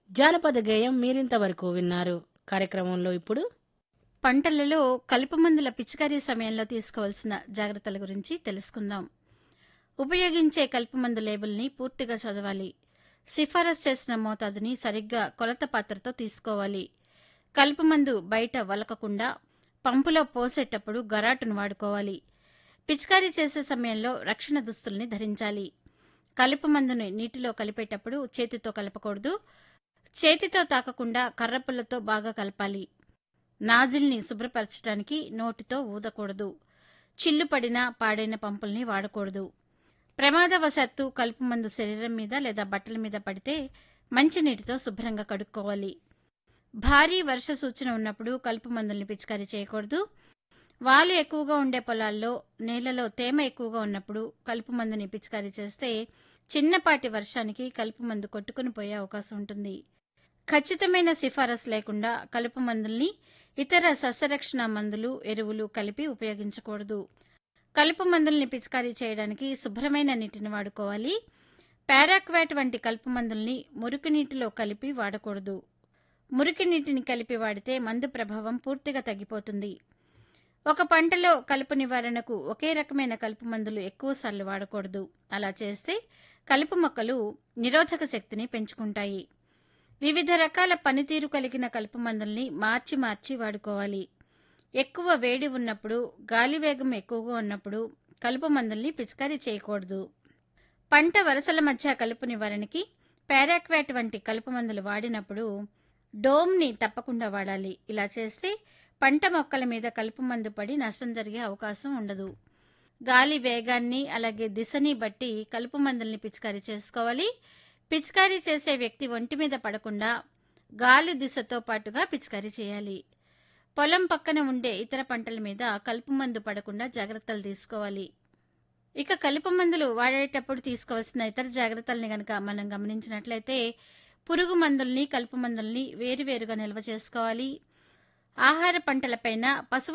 జానపద గేయం మీరింతవరకు విన్నారు కార్యక్రమంలో ఇప్పుడు పంటలలో కలుపు మందుల పిచికారీ సమయంలో తీసుకోవాల్సిన జాగ్రత్తల గురించి తెలుసుకుందాం ఉపయోగించే కలుపు మందు లేబుల్ని పూర్తిగా చదవాలి సిఫారసు చేసిన మోతాదుని సరిగ్గా కొలత పాత్రతో తీసుకోవాలి కలుపు మందు బయట వలకకుండా పంపులో పోసేటప్పుడు గరాటును వాడుకోవాలి పిచికారీ చేసే సమయంలో రక్షణ దుస్తుల్ని ధరించాలి కలుపు మందుని నీటిలో కలిపేటప్పుడు చేతితో కలపకూడదు చేతితో తాకకుండా కర్రపుల్లతో బాగా కలపాలి నాజిల్ని శుభ్రపరచడానికి నోటితో ఊదకూడదు చిల్లు పడిన పాడైన పంపుల్ని వాడకూడదు ప్రమాదవశాత్తు కలుపు మందు శరీరం మీద లేదా బట్టల మీద పడితే మంచినీటితో శుభ్రంగా కడుక్కోవాలి భారీ వర్ష సూచన ఉన్నప్పుడు కలుపు మందుల్ని పిచికారీ చేయకూడదు వాలు ఎక్కువగా ఉండే పొలాల్లో నేలలో తేమ ఎక్కువగా ఉన్నప్పుడు కలుపు మందుని పిచికారీ చేస్తే చిన్నపాటి వర్షానికి కలుపు మందు కొట్టుకుని పోయే అవకాశం ఉంటుంది ఖచ్చితమైన సిఫారసు లేకుండా కలుపు మందుల్ని ఇతర సస్యరక్షణ మందులు ఎరువులు కలిపి ఉపయోగించకూడదు కలుపు మందుల్ని పిచికారీ చేయడానికి శుభ్రమైన నీటిని వాడుకోవాలి పారాక్వాట్ వంటి కలుపు మందుల్ని మురికి నీటిలో కలిపి వాడకూడదు మురికి నీటిని కలిపి వాడితే మందు ప్రభావం పూర్తిగా తగ్గిపోతుంది ఒక పంటలో కలుపు నివారణకు ఒకే రకమైన కలుపు మందులు ఎక్కువసార్లు వాడకూడదు అలా చేస్తే కలుపు మొక్కలు నిరోధక శక్తిని పెంచుకుంటాయి వివిధ రకాల పనితీరు కలిగిన కలుపు మందుల్ని మార్చి మార్చి వాడుకోవాలి ఎక్కువ వేడి ఉన్నప్పుడు గాలి వేగం ఎక్కువగా ఉన్నప్పుడు కలుపు మందుల్ని పిచికారీ చేయకూడదు పంట వరసల మధ్య కలుపు నివారణకి పారాక్వాట్ వంటి కలుపు మందులు వాడినప్పుడు డోమ్ని తప్పకుండా వాడాలి ఇలా చేస్తే పంట మొక్కల మీద కలుపు మందు పడి నష్టం జరిగే అవకాశం ఉండదు గాలి వేగాన్ని అలాగే దిశని బట్టి కలుపు మందుల్ని పిచికారీ చేసుకోవాలి పిచికారీ చేసే వ్యక్తి ఒంటి మీద పడకుండా గాలి దిశతో పాటుగా పిచికారీ చేయాలి పొలం పక్కన ఉండే ఇతర పంటల మీద కలుపు మందు పడకుండా జాగ్రత్తలు తీసుకోవాలి ఇక కలుపు మందులు వాడేటప్పుడు తీసుకోవాల్సిన ఇతర జాగ్రత్తల్ని గనక మనం గమనించినట్లయితే పురుగు మందుల్ని కలుపు మందుల్ని వేరువేరుగా నిల్వ చేసుకోవాలి ఆహార పంటలపైన పశువు